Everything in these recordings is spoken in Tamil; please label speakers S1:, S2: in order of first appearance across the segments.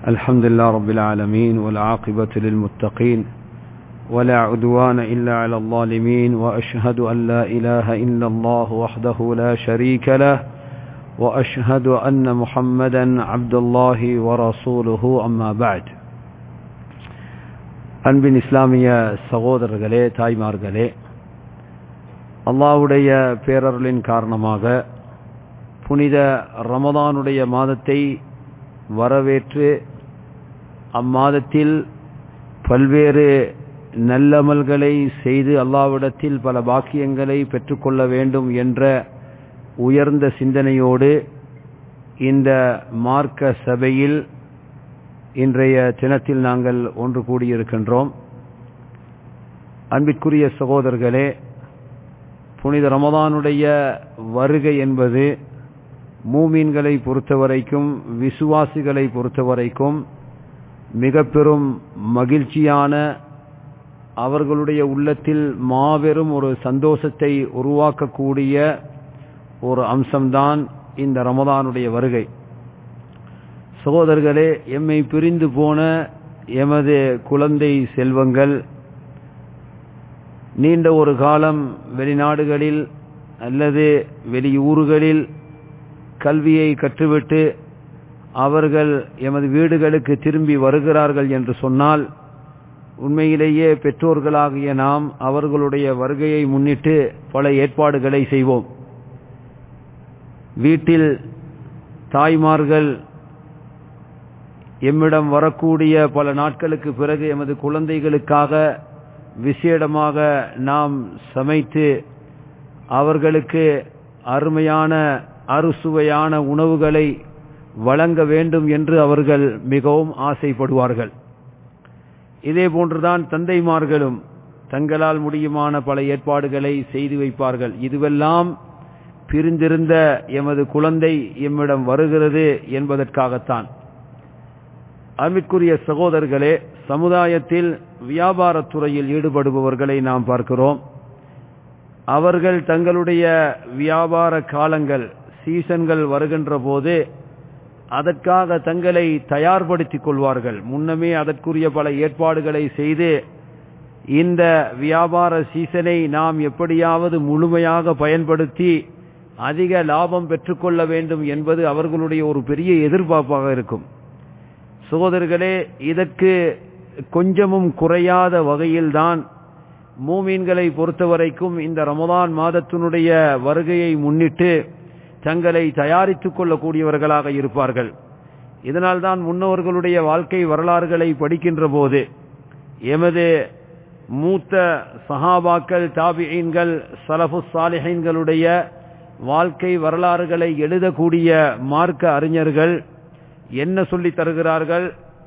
S1: الحمد لله رب العالمين والعاقبة للمتقين ولا عدوان إلا على الظالمين وأشهد أن لا إله إلا الله وحده لا شريك له وأشهد أن محمدا عبد الله ورسوله أما بعد அன்பின் இஸ்லாமிய சகோதரர்களே தாய்மார்களே அல்லாவுடைய பேரருளின் காரணமாக புனித ரமதானுடைய மாதத்தை வரவேற்று அம்மாதத்தில் பல்வேறு நல்லமல்களை செய்து அல்லாவிடத்தில் பல பாக்கியங்களை பெற்றுக்கொள்ள வேண்டும் என்ற உயர்ந்த சிந்தனையோடு இந்த மார்க்க சபையில் இன்றைய தினத்தில் நாங்கள் ஒன்று கூடியிருக்கின்றோம் அன்பிற்குரிய சகோதரர்களே புனித ரமதானுடைய வருகை என்பது மூமீன்களை பொறுத்தவரைக்கும் விசுவாசிகளை பொறுத்தவரைக்கும் மிக பெரும் மகிழ்ச்சியான அவர்களுடைய உள்ளத்தில் மாபெரும் ஒரு சந்தோஷத்தை உருவாக்கக்கூடிய ஒரு அம்சம்தான் இந்த ரமதானுடைய வருகை சகோதரர்களே எம்மை பிரிந்து போன எமது குழந்தை செல்வங்கள் நீண்ட ஒரு காலம் வெளிநாடுகளில் அல்லது வெளியூர்களில் கல்வியை கற்றுவிட்டு அவர்கள் எமது வீடுகளுக்கு திரும்பி வருகிறார்கள் என்று சொன்னால் உண்மையிலேயே பெற்றோர்களாகிய நாம் அவர்களுடைய வருகையை முன்னிட்டு பல ஏற்பாடுகளை செய்வோம் வீட்டில் தாய்மார்கள் எம்மிடம் வரக்கூடிய பல நாட்களுக்கு பிறகு எமது குழந்தைகளுக்காக விசேடமாக நாம் சமைத்து அவர்களுக்கு அருமையான அறுசுவையான உணவுகளை வழங்க வேண்டும் என்று அவர்கள் மிகவும் ஆசைப்படுவார்கள் இதே போன்றுதான் தந்தைமார்களும் தங்களால் முடியுமான பல ஏற்பாடுகளை செய்து வைப்பார்கள் இதுவெல்லாம் பிரிந்திருந்த எமது குழந்தை எம்மிடம் வருகிறது என்பதற்காகத்தான் அன்பிற்குரிய சகோதரர்களே சமுதாயத்தில் வியாபாரத் துறையில் ஈடுபடுபவர்களை நாம் பார்க்கிறோம் அவர்கள் தங்களுடைய வியாபார காலங்கள் சீசன்கள் வருகின்ற போது அதற்காக தங்களை தயார்படுத்திக் கொள்வார்கள் முன்னமே அதற்குரிய பல ஏற்பாடுகளை செய்து இந்த வியாபார சீசனை நாம் எப்படியாவது முழுமையாக பயன்படுத்தி அதிக லாபம் பெற்றுக்கொள்ள வேண்டும் என்பது அவர்களுடைய ஒரு பெரிய எதிர்பார்ப்பாக இருக்கும் சகோதரர்களே இதற்கு கொஞ்சமும் குறையாத வகையில்தான் மூமீன்களை பொறுத்தவரைக்கும் இந்த ரமதான் மாதத்தினுடைய வருகையை முன்னிட்டு தங்களை தயாரித்துக் கொள்ளக்கூடியவர்களாக இருப்பார்கள் இதனால்தான் முன்னோர்களுடைய வாழ்க்கை வரலாறுகளை படிக்கின்ற போது எமது மூத்த சஹாபாக்கள் தாபியன்கள் சலபு சாலிஹைன்களுடைய வாழ்க்கை வரலாறுகளை எழுதக்கூடிய மார்க்க அறிஞர்கள் என்ன சொல்லி தருகிறார்கள்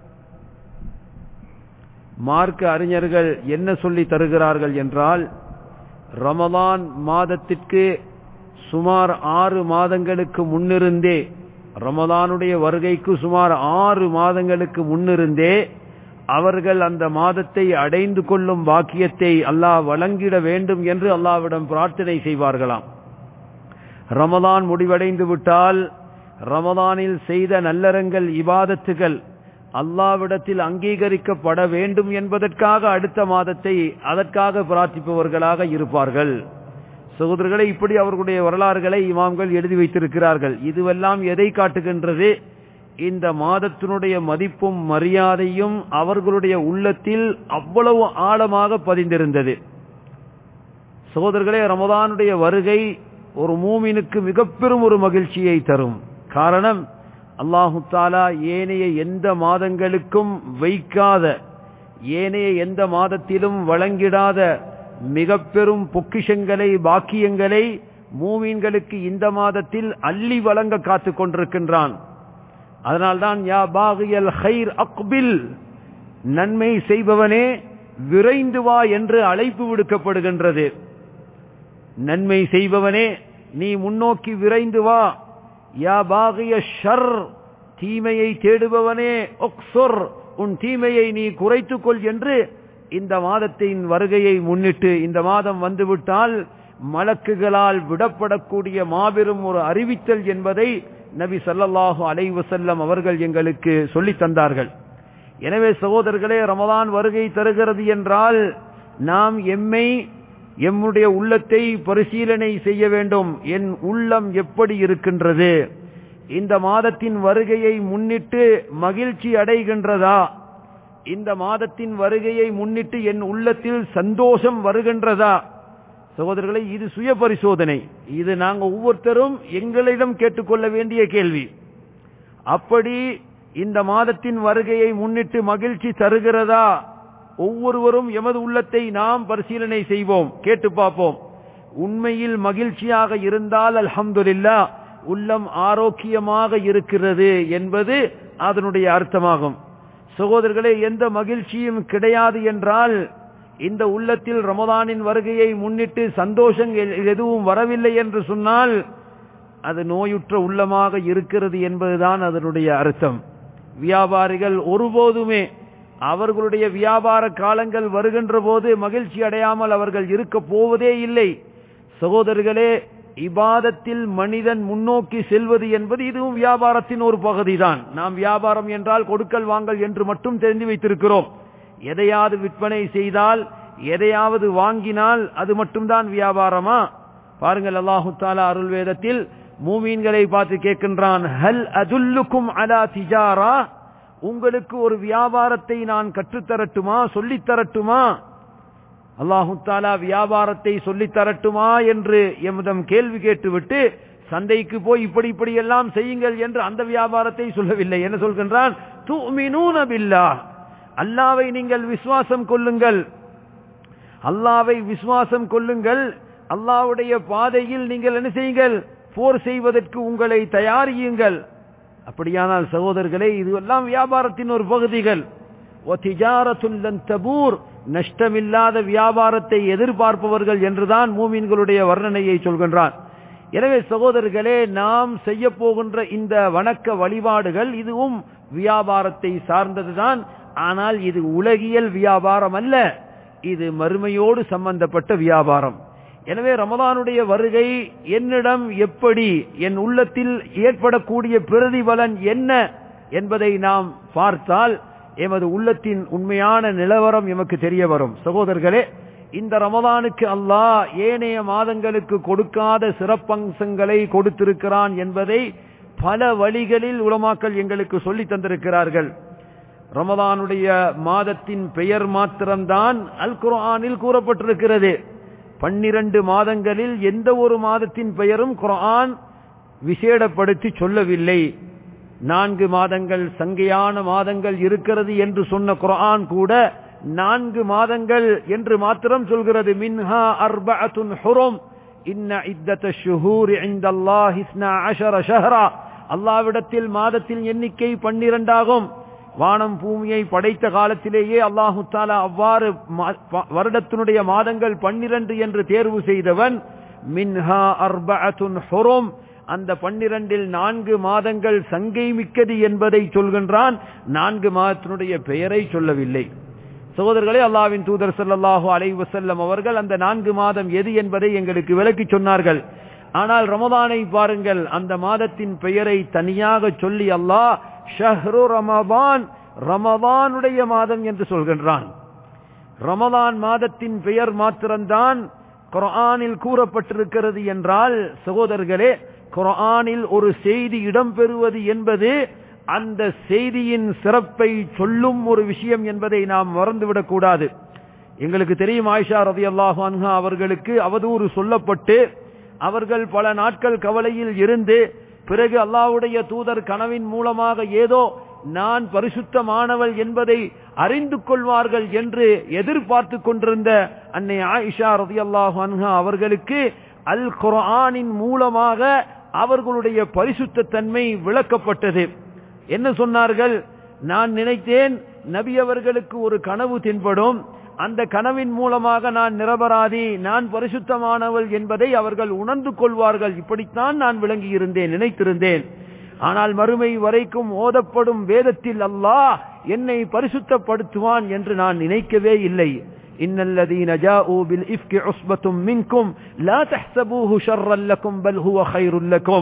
S1: மார்க்க அறிஞர்கள் என்ன சொல்லி தருகிறார்கள் என்றால் ரமதான் மாதத்திற்கு சுமார் ஆறு மாதங்களுக்கு முன்னிருந்தே ரமதானுடைய வருகைக்கு சுமார் ஆறு மாதங்களுக்கு முன்னிருந்தே அவர்கள் அந்த மாதத்தை அடைந்து கொள்ளும் பாக்கியத்தை அல்லாஹ் வழங்கிட வேண்டும் என்று அல்லாவிடம் பிரார்த்தனை செய்வார்களாம் ரமதான் முடிவடைந்து விட்டால் ரமதானில் செய்த நல்லறங்கள் இபாதத்துகள் அல்லாவிடத்தில் அங்கீகரிக்கப்பட வேண்டும் என்பதற்காக அடுத்த மாதத்தை அதற்காக பிரார்த்திப்பவர்களாக இருப்பார்கள் சகோதரர்களை இப்படி அவர்களுடைய வரலாறுகளை இமாம்கள் எழுதி வைத்திருக்கிறார்கள் இதுவெல்லாம் எதை காட்டுகின்றது இந்த மாதத்தினுடைய மதிப்பும் மரியாதையும் அவர்களுடைய உள்ளத்தில் அவ்வளவு ஆழமாக பதிந்திருந்தது சகோதரர்களே ரமதானுடைய வருகை ஒரு மூமினுக்கு மிக பெரும் ஒரு மகிழ்ச்சியை தரும் காரணம் அல்லாஹு தாலா ஏனைய எந்த மாதங்களுக்கும் வைக்காத ஏனைய எந்த மாதத்திலும் வழங்கிடாத மிக பெரும் பொக்கிஷங்களை பாக்கியங்களை மூமீன்களுக்கு இந்த மாதத்தில் அள்ளி வழங்க காத்துக் கொண்டிருக்கின்றான் அதனால்தான் யா பாகியல் ஹைர் அக்பில் நன்மை செய்பவனே விரைந்து வா என்று அழைப்பு விடுக்கப்படுகின்றது நன்மை செய்பவனே நீ முன்னோக்கி விரைந்து வா யா பாகிய ஷர் தீமையை தேடுபவனே ஒக்சொர் உன் தீமையை நீ குறைத்துக்கொள் என்று இந்த மாதத்தின் வருகையை முன்னிட்டு இந்த மாதம் வந்துவிட்டால் மலக்குகளால் விடப்படக்கூடிய மாபெரும் ஒரு அறிவித்தல் என்பதை நபி ஸல்லல்லாஹு அலைஹி வஸல்லம் அவர்கள் எங்களுக்கு சொல்லித் தந்தார்கள் எனவே சகோதரர்களே ரமதான் வருகை தருகிறது என்றால் நாம் எம்மை எம்முடைய உள்ளத்தை பரிசீலனை செய்ய வேண்டும் என் உள்ளம் எப்படி இருக்கின்றது இந்த மாதத்தின் வருகையை முன்னிட்டு மகிழ்ச்சி அடைகின்றதா இந்த மாதத்தின் வருகையை முன்னிட்டு என் உள்ளத்தில் சந்தோஷம் வருகின்றதா சகோதரர்களை இது சுய பரிசோதனை இது நாங்க ஒவ்வொருத்தரும் எங்களிடம் கேட்டுக்கொள்ள வேண்டிய கேள்வி அப்படி இந்த மாதத்தின் வருகையை முன்னிட்டு மகிழ்ச்சி தருகிறதா ஒவ்வொருவரும் எமது உள்ளத்தை நாம் பரிசீலனை செய்வோம் கேட்டு பார்ப்போம் உண்மையில் மகிழ்ச்சியாக இருந்தால் அல்ஹம்துலில்லா உள்ளம் ஆரோக்கியமாக இருக்கிறது என்பது அதனுடைய அர்த்தமாகும் சகோதரர்களே எந்த மகிழ்ச்சியும் கிடையாது என்றால் இந்த உள்ளத்தில் ரமதானின் வருகையை முன்னிட்டு சந்தோஷம் எதுவும் வரவில்லை என்று சொன்னால் அது நோயுற்ற உள்ளமாக இருக்கிறது என்பதுதான் அதனுடைய அர்த்தம் வியாபாரிகள் ஒருபோதுமே அவர்களுடைய வியாபார காலங்கள் வருகின்ற போது மகிழ்ச்சி அடையாமல் அவர்கள் இருக்க போவதே இல்லை சகோதரர்களே இபாதத்தில் மனிதன் முன்னோக்கி செல்வது என்பது இதுவும் வியாபாரத்தின் ஒரு பகுதிதான் நாம் வியாபாரம் என்றால் கொடுக்கல் வாங்கல் என்று மட்டும் தெரிந்து வைத்திருக்கிறோம் எதையாவது விற்பனை செய்தால் எதையாவது வாங்கினால் அது மட்டும்தான் வியாபாரமா பாருங்கள் அல்லாஹு தாலா அருள் வேதத்தில் மூமீன்களை பார்த்து கேட்கின்றான் ஹல் அதுல்லுக்கும் அலா திஜாரா உங்களுக்கு ஒரு வியாபாரத்தை நான் கற்றுத்தரட்டுமா சொல்லித்தரட்டுமா அல்லாஹு தாலா வியாபாரத்தை சொல்லித்தரட்டுமா என்று எமதம் கேள்வி கேட்டுவிட்டு சந்தைக்கு போய் இப்படி இப்படி எல்லாம் செய்யுங்கள் என்று அந்த வியாபாரத்தை சொல்லவில்லை என்ன சொல்கின்றான் தூமினூன பில்லா அல்லாவை நீங்கள் விசுவாசம் கொள்ளுங்கள் அல்லாவை விசுவாசம் கொள்ளுங்கள் அல்லாவுடைய பாதையில் நீங்கள் என்ன செய்யுங்கள் போர் செய்வதற்கு உங்களை தயாரியுங்கள் அப்படியானால் சகோதரர்களே இதுவெல்லாம் வியாபாரத்தின் ஒரு பகுதிகள் தபூர் நஷ்டமில்லாத வியாபாரத்தை எதிர்பார்ப்பவர்கள் என்றுதான் மூமின்களுடைய வர்ணனையை சொல்கின்றான் எனவே சகோதரர்களே நாம் செய்ய போகின்ற இந்த வணக்க வழிபாடுகள் இதுவும் வியாபாரத்தை சார்ந்ததுதான் ஆனால் இது உலகியல் வியாபாரம் அல்ல இது மறுமையோடு சம்பந்தப்பட்ட வியாபாரம் எனவே ரமதானுடைய வருகை என்னிடம் எப்படி என் உள்ளத்தில் ஏற்படக்கூடிய பிரதிபலன் என்ன என்பதை நாம் பார்த்தால் எமது உள்ளத்தின் உண்மையான நிலவரம் எமக்கு தெரிய வரும் சகோதரர்களே இந்த ரமதானுக்கு அல்லாஹ் ஏனைய மாதங்களுக்கு கொடுக்காத சிறப்பம்சங்களை கொடுத்திருக்கிறான் என்பதை பல வழிகளில் உலமாக்கள் எங்களுக்கு சொல்லி தந்திருக்கிறார்கள் ரமதானுடைய மாதத்தின் பெயர் மாத்திரம்தான் அல் குர்ஆனில் கூறப்பட்டிருக்கிறது பன்னிரண்டு மாதங்களில் எந்த ஒரு மாதத்தின் பெயரும் குர்ஆன் விசேடப்படுத்தி சொல்லவில்லை நான்கு மாதங்கள் சங்கையான மாதங்கள் இருக்கிறது என்று சொன்ன குர்ஆன் கூட நான்கு மாதங்கள் என்று மாத்திரம் சொல்கிறது மின்ஹா அர்பஅத்துன் ஹுரும் இன்ன இத்தத ஷுஹூர் இந்தல்லாஹ் இஸ்னா அஷர ஷஹரா அல்லாவிடத்தில் மாதத்தின் எண்ணிக்கை பன்னிரண்டாகும் வானம் பூமியை படைத்த காலத்திலேயே அல்லாஹு தாலா அவ்வாறு வருடத்தினுடைய மாதங்கள் பன்னிரண்டு என்று தேர்வு செய்தவன் மின்ஹா அர்பஅத்துன் ஹுரும் அந்த பன்னிரண்டில் நான்கு மாதங்கள் சங்கை மிக்கது என்பதை சொல்கின்றான் நான்கு மாதத்தினுடைய பெயரை சொல்லவில்லை சகோதரர்களே அல்லாவின் தூதர் சல்லாஹு அலை வசல்லம் அவர்கள் அந்த நான்கு மாதம் எது என்பதை எங்களுக்கு விளக்கி சொன்னார்கள் ஆனால் ரமதானை பாருங்கள் அந்த மாதத்தின் பெயரை தனியாக சொல்லி அல்லாஹ் ஷஹ்ரு ரமபான் ரமபானுடைய மாதம் என்று சொல்கின்றான் ரமதான் மாதத்தின் பெயர் மாத்திரம்தான் குரானில் கூறப்பட்டிருக்கிறது என்றால் சகோதரர்களே குரானில் ஒரு செய்தி இடம்பெறுவது என்பது அந்த செய்தியின் சிறப்பை சொல்லும் ஒரு விஷயம் என்பதை நாம் மறந்துவிடக் கூடாது எங்களுக்கு தெரியும் ஆயிஷா ரதி அல்லாஹு அன்ஹா அவர்களுக்கு அவதூறு சொல்லப்பட்டு அவர்கள் பல நாட்கள் கவலையில் இருந்து பிறகு அல்லாவுடைய தூதர் கனவின் மூலமாக ஏதோ நான் பரிசுத்தமானவள் என்பதை அறிந்து கொள்வார்கள் என்று எதிர்பார்த்து கொண்டிருந்த அன்னை ஆயிஷா ரதி அல்லாஹு அன்ஹா அவர்களுக்கு அல் குரானின் மூலமாக அவர்களுடைய பரிசுத்த தன்மை விளக்கப்பட்டது என்ன சொன்னார்கள் நான் நினைத்தேன் நபி அவர்களுக்கு ஒரு கனவு தென்படும் அந்த கனவின் மூலமாக நான் நிரபராதி நான் பரிசுத்தமானவள் என்பதை அவர்கள் உணர்ந்து கொள்வார்கள் இப்படித்தான் நான் விளங்கி இருந்தேன் நினைத்திருந்தேன் ஆனால் மறுமை வரைக்கும் ஓதப்படும் வேதத்தில் அல்லாஹ் என்னை பரிசுத்தப்படுத்துவான் என்று நான் நினைக்கவே இல்லை إن الذين جاءوا بالإفك عصبة منكم لا تحسبوه شرا لكم بل هو خير لكم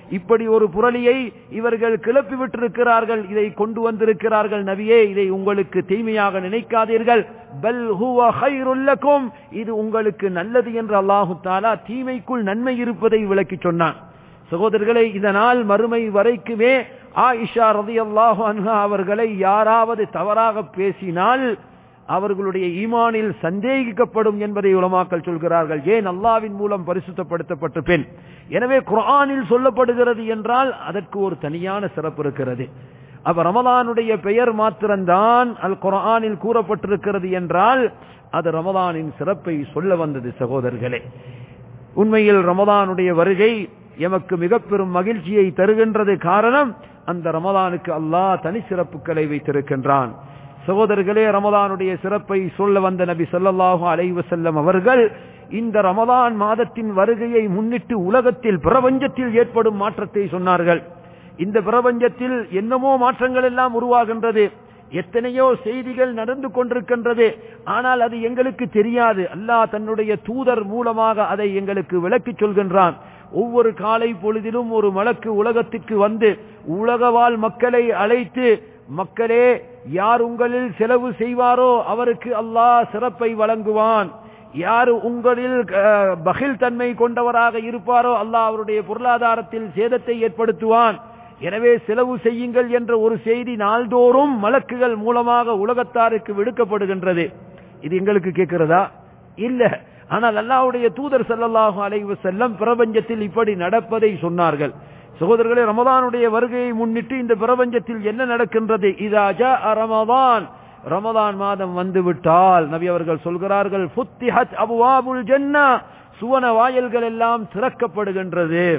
S1: இப்படி ஒரு புரளியை இவர்கள் கிளப்பி விட்டிருக்கிறார்கள் இதை கொண்டு வந்திருக்கிறார்கள் நபியே இதை உங்களுக்கு தீமையாக நினைக்காதீர்கள் பல் ஹுவ ஹைருல்லக்கும் இது உங்களுக்கு நல்லது என்று அல்லாஹு தாலா தீமைக்குள் நன்மை இருப்பதை விளக்கி சொன்னான் சகோதரர்களை இதனால் மறுமை வரைக்குமே ஆயிஷா ரதி அல்லாஹு அன்ஹா அவர்களை யாராவது தவறாக பேசினால் அவர்களுடைய ஈமானில் சந்தேகிக்கப்படும் என்பதை உலமாக்கல் சொல்கிறார்கள் ஏன் அல்லாவின் மூலம் பரிசுத்தப்படுத்தப்பட்ட பெண் எனவே குர்ஆனில் சொல்லப்படுகிறது என்றால் அதற்கு ஒரு தனியான சிறப்பு இருக்கிறது அப்ப ரமதானுடைய பெயர் மாத்திரம்தான் அல் குர்ஆனில் கூறப்பட்டிருக்கிறது என்றால் அது ரமதானின் சிறப்பை சொல்ல வந்தது சகோதரர்களே உண்மையில் ரமதானுடைய வருகை எமக்கு மிக பெரும் மகிழ்ச்சியை தருகின்றது காரணம் அந்த ரமதானுக்கு அல்லாஹ் தனி சிறப்புகளை வைத்திருக்கின்றான் சகோதரர்களே ரமதானுடைய சிறப்பை சொல்ல வந்த நபி ஸல்லல்லாஹு அலைஹி வஸல்லம் அவர்கள் இந்த ரமதான் மாதத்தின் வருகையை முன்னிட்டு உலகத்தில் பிரபஞ்சத்தில் ஏற்படும் மாற்றத்தை சொன்னார்கள் இந்த பிரபஞ்சத்தில் என்னமோ மாற்றங்கள் எல்லாம் உருவாகின்றது எத்தனையோ செய்திகள் நடந்து கொண்டிருக்கின்றது ஆனால் அது எங்களுக்கு தெரியாது அல்லாஹ் தன்னுடைய தூதர் மூலமாக அதை எங்களுக்கு விளக்கிச் சொல்கின்றான் ஒவ்வொரு காலை பொழுதிலும் ஒரு மலக்கு உலகத்திற்கு வந்து உலகவாழ் மக்களை அழைத்து மக்களே யார் உங்களில் செலவு செய்வாரோ அவருக்கு அல்லாஹ் சிறப்பை வழங்குவான் யார் உங்களில் அஹ், பகில் தன்மை கொண்டவராக இருப்பாரோ அல்லாஹ் அவருடைய பொருளாதாரத்தில் சேதத்தை ஏற்படுத்துவான் எனவே செலவு செய்யுங்கள் என்ற ஒரு செய்தி நாள்தோறும் மலக்குகள் மூலமாக உலகத்தாருக்கு விடுக்கப்படுகின்றது இது எங்களுக்கு கேட்கிறதா இல்ல ஆனால் அல்லாஹ்வுடைய தூதர் ஸல்லல்லாஹு அலைஹி வஸல்லம் பிரபஞ்சத்தில் இப்படி நடப்பதை சொன்னார்கள் சகோதரர்களே ரமதானுடைய வருகையை முன்னிட்டு இந்த பிரபஞ்சத்தில் என்ன நடக்கின்றது இதா ஜாஅ ரமதான் ரமதான் மாதம் வந்து விட்டால் நபி அவர்கள் சொல்கிறார்கள் ஃபுத்திஹத் அபுவாபுல் ஜன்னா சுவன வாயல்கள் எல்லாம் திறக்கப்படுகின்றது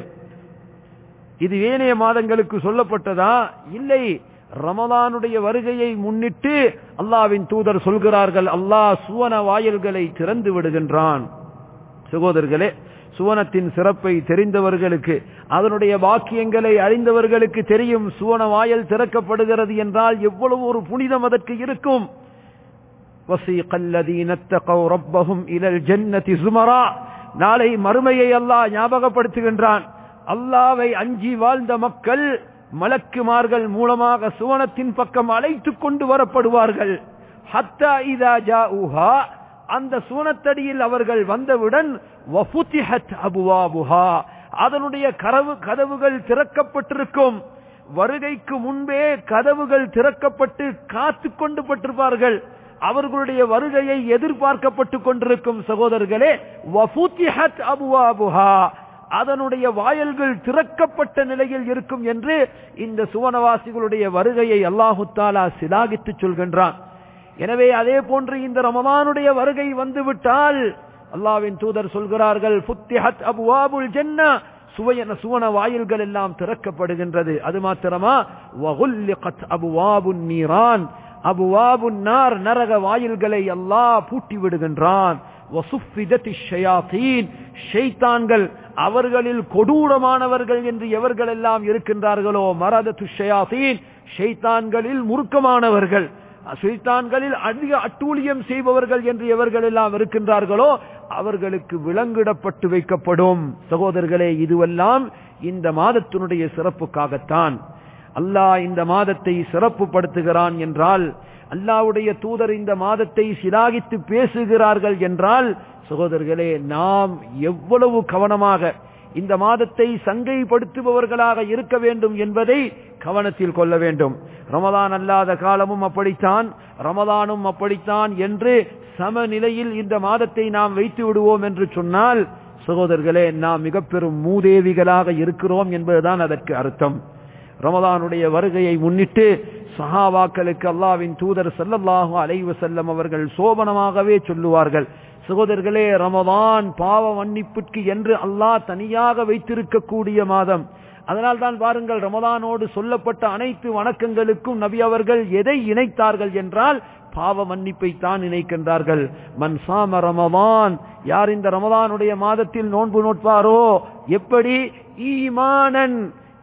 S1: இது ஏனைய மாதங்களுக்கு சொல்லப்பட்டதா இல்லை ரமதானுடைய வருகையை முன்னிட்டு அல்லாவின் தூதர் சொல்கிறார்கள் அல்லாஹ் சுவன வாயல்களை திறந்து விடுகின்றான் சகோதரர்களே சுவனத்தின் சிறப்பை தெரிந்தவர்களுக்கு அதனுடைய பாக்கியங்களை அறிந்தவர்களுக்கு தெரியும் சுவன வாயல் திறக்கப்படுகிறது என்றால் எவ்வளவு ஒரு புனிதம் அதற்கு இருக்கும் وَسِيقَ الَّذِينَ اتَّقَوْا رَبَّهُمْ إِلَى الْجَنَّةِ زُمَرًا நாளை மறுமையை அல்லாஹ் ஞாபகப்படுத்துகின்றான் அல்லாவை அஞ்சி வாழ்ந்த மக்கள் மலக்குமார்கள் மூலமாக சுவனத்தின் பக்கம் அழைத்துக் கொண்டு வரப்படுவார்கள் ஹத்தா இதா ஜாஊஹா அந்த சுவனத்தடியில் அவர்கள் வந்தவுடன் வஃபுத்திஹத் அபுவாபுஹா அதனுடைய கரவு கதவுகள் திறக்கப்பட்டிருக்கும் வருகைக்கு முன்பே கதவுகள் திறக்கப்பட்டு காத்து கொண்டு பட்டிருப்பார்கள் அவர்களுடைய வருகையை எதிர்பார்க்கப்பட்டு கொண்டிருக்கும் சகோதரர்களே வஃபுத்திஹத் அபுவாபுஹா அதனுடைய வாயல்கள் திறக்கப்பட்ட நிலையில் இருக்கும் என்று இந்த சுவனவாசிகளுடைய வருகையை அல்லாஹு தாலா சிலாகித்து சொல்கின்றான் எனவே அதே போன்று இந்த ரமதானுடைய வருகை வந்துவிட்டால் அல்லாவின் தூதர் சொல்கிறார்கள் ஃபுத்திஹத் அபுவாபுல் ஜன்னா சுவையன சுவன வாயில்கள் எல்லாம் திறக்கப்படுகின்றது அது மாத்திரமா வகுல்லிகத் அபுவாபுன் நீரான் அபுவாபுன் நார் நரக வாயில்களை அல்லாஹ் பூட்டி விடுகின்றான் வசுஃபிதத்தி ஷயாத்தீன் ஷைத்தான்கள் அவர்களில் கொடூரமானவர்கள் என்று எவர்கள் எல்லாம் இருக்கின்றார்களோ மரதத்து ஷயாத்தீன் ஷைத்தான்களில் முறுக்கமானவர்கள் ஷைத்தான்களில் அதிக அட்டூழியம் செய்பவர்கள் என்று எவர்கள் எல்லாம் இருக்கின்றார்களோ அவர்களுக்கு விலங்கிடப்பட்டு வைக்கப்படும் சகோதரர்களே இதுவெல்லாம் இந்த மாதத்தினுடைய சிறப்புக்காகத்தான் அல்லாஹ் இந்த மாதத்தை சிறப்புப்படுத்துகிறான் என்றால் அல்லாவுடைய தூதர் இந்த மாதத்தை சிலாகித்து பேசுகிறார்கள் என்றால் சகோதரர்களே நாம் எவ்வளவு கவனமாக இந்த மாதத்தை சங்கைப்படுத்துபவர்களாக இருக்க வேண்டும் என்பதை கவனத்தில் கொள்ள வேண்டும் ரமதான் அல்லாத காலமும் அப்படித்தான் ரமதானும் அப்படித்தான் என்று சமநிலையில் இந்த மாதத்தை நாம் வைத்து விடுவோம் என்று சொன்னால் சகோதரர்களே நாம் மிக பெரும் மூதேவிகளாக இருக்கிறோம் என்பதுதான் அதற்கு அர்த்தம் ரமதானுடைய வருகையை முன்னிட்டு சஹாபாக்களுக்கு அல்லாவின் தூதர் ஸல்லல்லாஹு அலைஹி வஸல்லம் அவர்கள் சோபனமாகவே சொல்லுவார்கள் சகோதரர்களே ரமதான் பாவ மன்னிப்புக்கு என்று அல்லாஹ் தனியாக வைத்திருக்கக்கூடிய மாதம் அதனால் தான் பாருங்கள் ரமதானோடு சொல்லப்பட்ட அனைத்து வணக்கங்களுக்கும் நபி அவர்கள் எதை இணைத்தார்கள் என்றால் பாவ மன்னிப்பை தான் இணைக்கின்றார்கள் மன் சாம ரமதான் யார் இந்த ரமதானுடைய மாதத்தில் நோன்பு நோட்பாரோ எப்படி ஈமானன்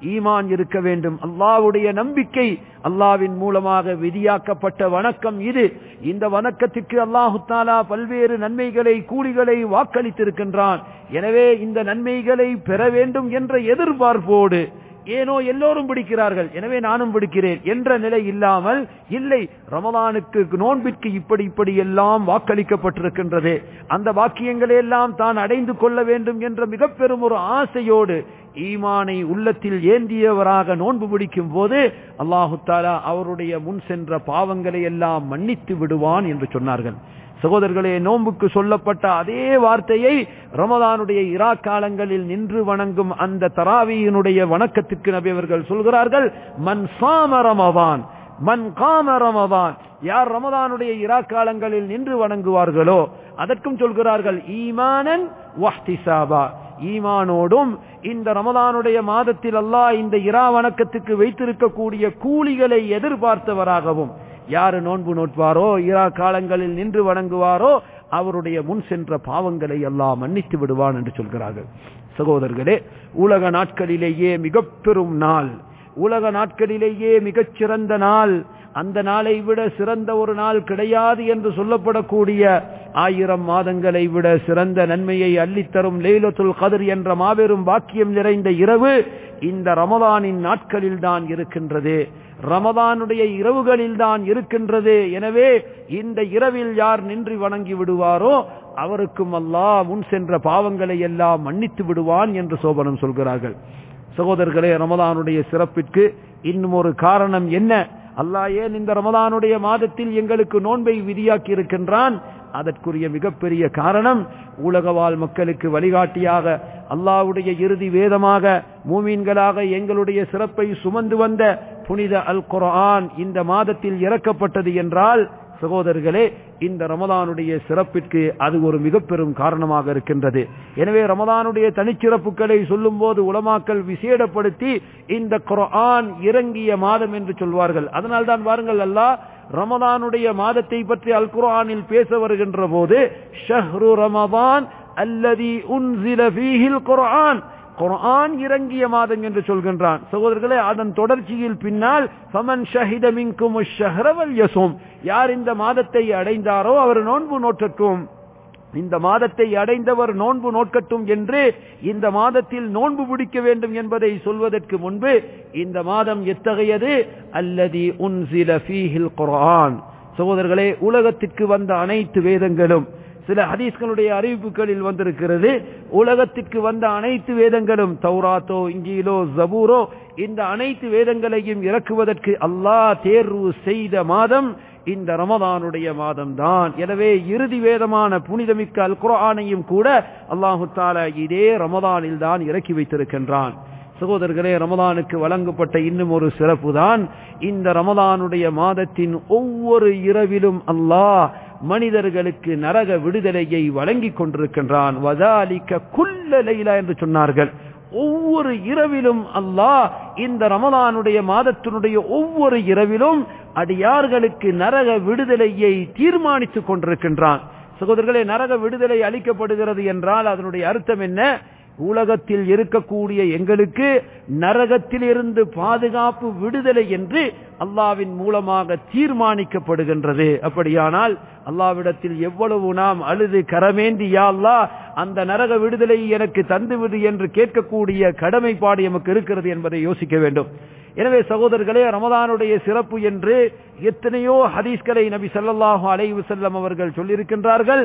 S1: ஈமான் இருக்க வேண்டும் அல்லாவுடைய நம்பிக்கை அல்லாவின் மூலமாக விதியாக்கப்பட்ட வணக்கம் இது இந்த வணக்கத்திற்கு அல்லாஹு தாலா பல்வேறு நன்மைகளை கூலிகளை வாக்களித்திருக்கின்றான் எனவே இந்த நன்மைகளை பெற வேண்டும் என்ற எதிர்பார்ப்போடு ஏனோ எல்லோரும் பிடிக்கிறார்கள் எனவே நானும் பிடிக்கிறேன் என்ற நிலை இல்லாமல் இல்லை ரமலானுக்கு நோன்பிற்கு இப்படி இப்படி எல்லாம் வாக்களிக்கப்பட்டிருக்கின்றது அந்த வாக்கியங்களை எல்லாம் தான் அடைந்து கொள்ள வேண்டும் என்ற மிக பெரும் ஒரு ஆசையோடு ஈமானை உள்ளத்தில் ஏந்தியவராக நோன்பு பிடிக்கும் போது அல்லாஹு தாலா அவருடைய முன் சென்ற பாவங்களை எல்லாம் மன்னித்து விடுவான் என்று சொன்னார்கள் சகோதரர்களே நோன்புக்கு சொல்லப்பட்ட அதே வார்த்தையை ரமதானுடைய இரா காலங்களில் நின்று வணங்கும் அந்த தராவியினுடைய வணக்கத்திற்கு நபி அவர்கள் சொல்கிறார்கள் மன் சாம ரமதான் மன் காம ரமதான் யார் ரமதானுடைய இரா காலங்களில் நின்று வணங்குவார்களோ அதற்கும் சொல்கிறார்கள் ஈமானன் வஹ்திசாபா ஈமானோடும் இந்த ரமதானுடைய மாதத்தில் அல்லாஹ் இந்த இரா வணக்கத்துக்கு வைத்திருக்கக்கூடிய கூலிகளை எதிர்பார்த்தவராகவும் யாரு நோன்பு நோட்பாரோ இரா காலங்களில் நின்று வணங்குவாரோ அவருடைய முன் சென்ற பாவங்களை எல்லாம் மன்னித்து விடுவான் என்று சொல்கிறார்கள் சகோதரர்களே உலக நாட்களிலேயே மிக பெரும் நாள் உலக நாட்களிலேயே மிகச் சிறந்த நாள் அந்த நாளை விட சிறந்த ஒரு நாள் கிடையாது என்று சொல்லப்படக்கூடிய ஆயிரம் மாதங்களை விட சிறந்த நன்மையை அள்ளித்தரும் லைலத்துல் கதிர் என்ற மாபெரும் பாக்கியம் நிறைந்த இரவு இந்த ரமதானின் நாட்களில் தான் இருக்கின்றது ரமதானுடைய இரவுகளில் தான் இருக்கின்றது எனவே இந்த இரவில் யார் நின்று வணங்கி விடுவாரோ அவருக்கும் அல்லாஹ் முன் சென்ற பாவங்களை எல்லாம் மன்னித்து விடுவான் என்று சோபனம் சொல்கிறார்கள் சகோதரர்களே ரமதானுடைய சிறப்பிற்கு இன்னும் ஒரு காரணம் என்ன அல்லாஹ் ஏன் இந்த ரமதானுடைய மாதத்தில் எங்களுக்கு நோன்பை விதியாக்கி இருக்கின்றான் அதற்குரிய மிகப்பெரிய காரணம் உலக வாழ் மக்களுக்கு வழிகாட்டியாக அல்லாவுடைய இறுதி வேதமாக மூமீன்களாக எங்களுடைய சிறப்பை சுமந்து வந்த புனித அல் குர்ஆன் இந்த மாதத்தில் இறக்கப்பட்டது என்றால் சகோதரர்களே இந்த ரமதானுடைய சிறப்பிற்கு அது ஒரு மிக பெரும் காரணமாக இருக்கின்றது எனவே ரமதானுடைய தனிச்சிறப்புகளை சொல்லும் போது உலமாக்கள் விசேடப்படுத்தி இந்த குர்ஆன் இறங்கிய மாதம் என்று சொல்வார்கள் அதனால் தான் பாருங்கள் அல்லாஹ் ரமதானுடைய மாதத்தை பற்றி அல் குர்ஆனில் பேச வருகின்ற போது ஷஹ்ரு ரமதான் அல்லதி உன்சில ஃபீஹில் குர்ஆன் குர்ஆன் இறங்கிய மாதம் என்று சொல்கின்றான் சகோதரர்களே அதன் தொடர்ச்சியில் பின்னால் ஃபமன் ஷஹித மின்கும் ஷஹ்ரவல் யசும் யார் இந்த மாதத்தை அடைந்தாரோ அவர் நோன்பு நோற்றட்டும் இந்த மாதத்தை அடைந்தவர் நோன்பு நோட்கட்டும் என்று இந்த மாதத்தில் நோன்பு பிடிக்க வேண்டும் என்பதை சொல்வதற்கு முன்பு இந்த மாதம் எத்தகையது அல்லதி உன்சில ஃபீஹில் குர்ஆன் சகோதரர்களே உலகத்திற்கு வந்த அனைத்து வேதங்களும் சில ஹதீஸ்களுடைய அறிவிப்புகளில் வந்திருக்கிறது உலகத்திற்கு வந்த அனைத்து வேதங்களும் தௌராத்தோ இஞ்சியிலோ ஜபூரோ இந்த அனைத்து வேதங்களையும் இறக்குவதற்கு அல்லாஹ் தேர்வு செய்த மாதம் இந்த ரமதானுடைய மாதம் தான் எனவே இறுதி வேதமான புனிதமிக்க அல் குரானையும் கூட அல்லாஹு தாலா இதே ரமதானில் தான் இறக்கி வைத்திருக்கின்றான் சகோதரர்களே ரமதானுக்கு வழங்கப்பட்ட இன்னும் ஒரு சிறப்பு தான் இந்த ரமதானுடைய மாதத்தின் ஒவ்வொரு இரவிலும் அல்லாஹ் மனிதர்களுக்கு நரக விடுதலையை வழங்கிக் கொண்டிருக்கின்றான் வதாலிக்க குல்ல லைலா என்று சொன்னார்கள் ஒவ்வொரு இரவிலும் அல்லாஹ் இந்த ரமதானுடைய மாதத்தினுடைய ஒவ்வொரு இரவிலும் அடியார்களுக்கு நரக விடுதலையை தீர்மானித்துக் கொண்டிருக்கின்றான் சகோதரர்களே நரக விடுதலை அளிக்கப்படுகிறது என்றால் அதனுடைய அர்த்தம் என்ன உலகத்தில் இருக்கக்கூடிய எங்களுக்கு நரகத்தில் இருந்து பாதுகாப்பு விடுதலை என்று அல்லாவின் மூலமாக தீர்மானிக்கப்படுகின்றது அப்படியானால் அல்லாவிடத்தில் எவ்வளவு நாம் அழுது கரமேந்தி யா அல்லா அந்த நரக விடுதலை எனக்கு தந்துவிடு என்று கேட்கக்கூடிய கடமைப்பாடு எமக்கு இருக்கிறது என்பதை யோசிக்க வேண்டும் எனவே சகோதரர்களே ரமதானுடைய சிறப்பு என்று எத்தனையோ ஹதீஸ்களை நபி ஸல்லல்லாஹு அலைஹி வஸல்லம் அவர்கள் சொல்லியிருக்கின்றார்கள்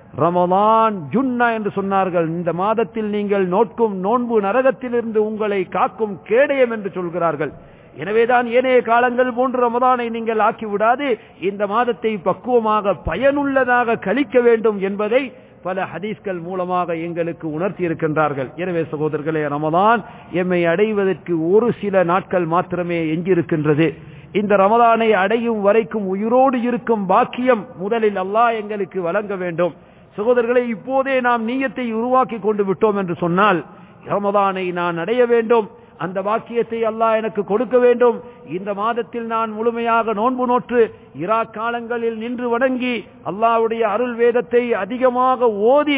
S1: ரமதான் ஜுன்னா என்று சொன்னார்கள் இந்த மாதத்தில் நீங்கள் நோட்கும் நோன்பு நரகத்திலிருந்து உங்களை காக்கும் கேடயம் என்று சொல்கிறார்கள் எனவேதான் ஏனைய காலங்கள் போன்று ரமதானை நீங்கள் ஆக்கிவிடாது இந்த மாதத்தை பக்குவமாக பயனுள்ளதாக கழிக்க வேண்டும் என்பதை பல ஹதீஸ்கள் மூலமாக எங்களுக்கு உணர்த்தி இருக்கின்றார்கள் எனவே சகோதரர்களே ரமதான் எம்மை அடைவதற்கு ஒரு சில நாட்கள் மாத்திரமே எஞ்சியிருக்கின்றது இந்த ரமதானை அடையும் வரைக்கும் உயிரோடு இருக்கும் பாக்கியம் முதலில் அல்லாஹ் எங்களுக்கு வழங்க வேண்டும் சகோதரர்களை இப்போதே நாம் நீயத்தை உருவாக்கி கொண்டு விட்டோம் என்று சொன்னால் ரமதானை நான் அடைய வேண்டும் அந்த வாக்கியத்தை அல்லாஹ் எனக்கு கொடுக்க வேண்டும் இந்த மாதத்தில் நான் முழுமையாக நோன்பு நோற்று இரா காலங்களில் நின்று வணங்கி அல்லாஹ்வுடைய அருள் வேதத்தை அதிகமாக ஓதி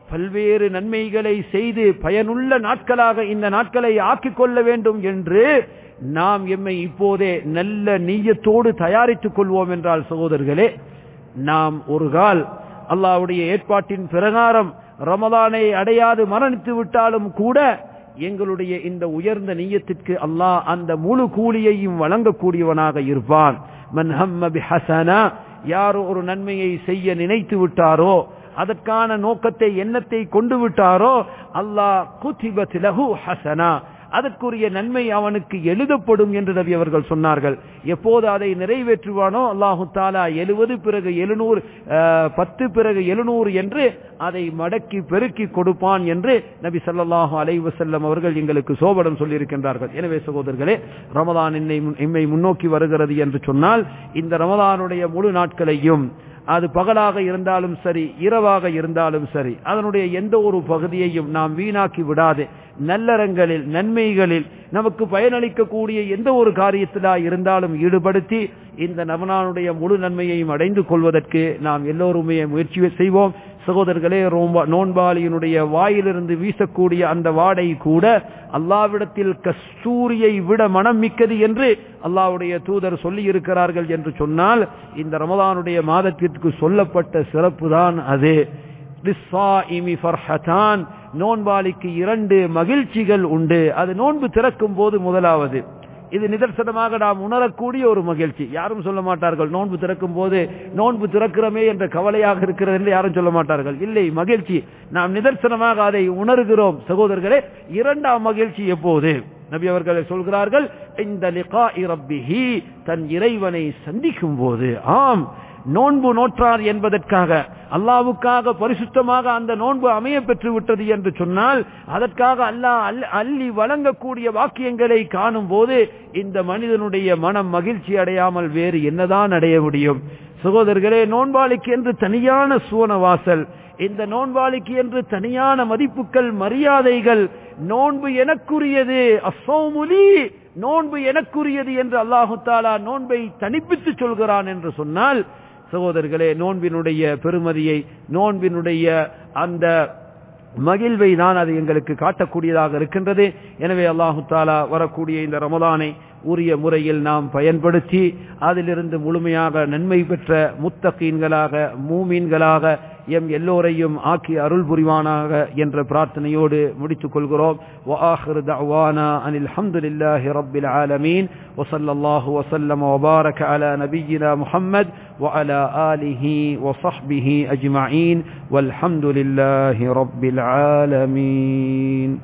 S1: பல்வேறு நன்மைகளை செய்து பயனுள்ள நாட்களாக இந்த நாட்களை ஆக்கிக் கொள்ள வேண்டும் என்று நாம் எம்மை இப்போதே நல்ல நீயத்தோடு தயாரித்துக் கொள்வோம் என்றால் சகோதரர்களே நாம் ஒரு கால் அல்லாவுடைய ஏற்பாட்டின் பிரகாரம் ரமதானை அடையாது மரணித்து விட்டாலும் கூட எங்களுடைய இந்த உயர்ந்த நீயத்திற்கு அல்லாஹ் அந்த முழு கூலியையும் வழங்கக்கூடியவனாக இருப்பான் மன் ஹம்ம பிஹசனா யார் ஒரு நன்மையை செய்ய நினைத்து விட்டாரோ அதற்கான நோக்கத்தை எண்ணத்தை கொண்டு விட்டாரோ அல்லாஹ் குதிபத் லஹு ஹசனா அதற்குரிய நன்மை அவனுக்கு எழுதப்படும் என்று நபி அவர்கள் சொன்னார்கள் எப்போது அதை நிறைவேற்றுவானோ அல்லாஹு தாலா எழுபது பிறகு எழுநூறு பத்து பிறகு எழுநூறு என்று அதை மடக்கி பெருக்கி கொடுப்பான் என்று நபி சல்லாஹூ அலைவசல்லம் அவர்கள் எங்களுக்கு சோபடம் சொல்லியிருக்கின்றார்கள் எனவே சகோதரர்களே ரமதான் என்னை எம்மை முன்னோக்கி வருகிறது என்று சொன்னால் இந்த ரமதானுடைய முழு நாட்களையும் அது பகலாக இருந்தாலும் சரி இரவாக இருந்தாலும் சரி அதனுடைய எந்த ஒரு பகுதியையும் நாம் வீணாக்கி விடாது நல்லறங்களில் நன்மைகளில் நமக்கு பயனளிக்கக்கூடிய எந்த ஒரு காரியத்திலா இருந்தாலும் ஈடுபடுத்தி இந்த நவனானுடைய முழு நன்மையையும் அடைந்து கொள்வதற்கு நாம் எல்லோருமே முயற்சி செய்வோம் சகோதரர்களே நோன்பாளியினுடைய வாயிலிருந்து வீசக்கூடிய அந்த வாடை கூட அல்லாவிடத்தில் கஸ்தூரியை விட மனம் மிக்கது என்று அல்லாவுடைய தூதர் சொல்லி இருக்கிறார்கள் என்று சொன்னால் இந்த ரமதானுடைய மாதத்திற்கு சொல்லப்பட்ட சிறப்பு தான் அது நோன்பாளிக்கு இரண்டு மகிழ்ச்சிகள் உண்டு அது நோன்பு திறக்கும் போது முதலாவது இது நிதர்சனமாக நாம் உணரக்கூடிய ஒரு மகிழ்ச்சி யாரும் சொல்ல மாட்டார்கள் நோன்பு திறக்கும் போது நோன்பு திறக்கிறோமே என்ற கவலையாக இருக்கிறது என்று யாரும் சொல்ல மாட்டார்கள் இல்லை மகிழ்ச்சி நாம் நிதர்சனமாக அதை உணர்கிறோம் சகோதரர்களே இரண்டாம் மகிழ்ச்சி எப்போது நபி அவர்கள் சொல்கிறார்கள் இந்த லிகா இரப்பிஹி தன் இறைவனை சந்திக்கும் போது ஆம் நோன்பு நோற்றார் என்பதற்காக அல்லாவுக்காக பரிசுத்தமாக அந்த நோன்பு அமைய பெற்று விட்டது என்று சொன்னால் அதற்காக அல்லாஹ் அள்ளி வழங்கக்கூடிய வாக்கியங்களை காணும் போது இந்த மனிதனுடைய மனம் மகிழ்ச்சி அடையாமல் வேறு என்னதான் அடைய முடியும் சகோதரர்களே நோன்பாளிக்கு என்று தனியான சுவனவாசல் இந்த நோன்பாளிக்கு என்று தனியான மதிப்புகள் மரியாதைகள் நோன்பு எனக்குரியது அசோமுலி நோன்பு எனக்குரியது என்று அல்லாஹு தாலா நோன்பை தனிப்பித்து சொல்கிறான் என்று சொன்னால் சகோதரர்களே நோன்பினுடைய பெருமதியை நோன்பினுடைய அந்த மகிழ்வை தான் அது எங்களுக்கு காட்டக்கூடியதாக இருக்கின்றது எனவே அல்லாஹு தாலா வரக்கூடிய இந்த ரமதானை உரிய முறையில் நாம் பயன்படுத்தி அதிலிருந்து முழுமையாக நன்மை பெற்ற முத்தகீன்களாக மூமீன்களாக எம் எல்லோரையும் ஆக்கி அருள் புரிவானாக என்ற பிரார்த்தனையோடு முடித்துக் கொள்கிறோம் وآخر دعوانا أن الحمد لله رب العالمين وصلى الله وسلم وبارك على نبينا محمد وعلى آله وصحبه أجمعين والحمد لله رب العالمين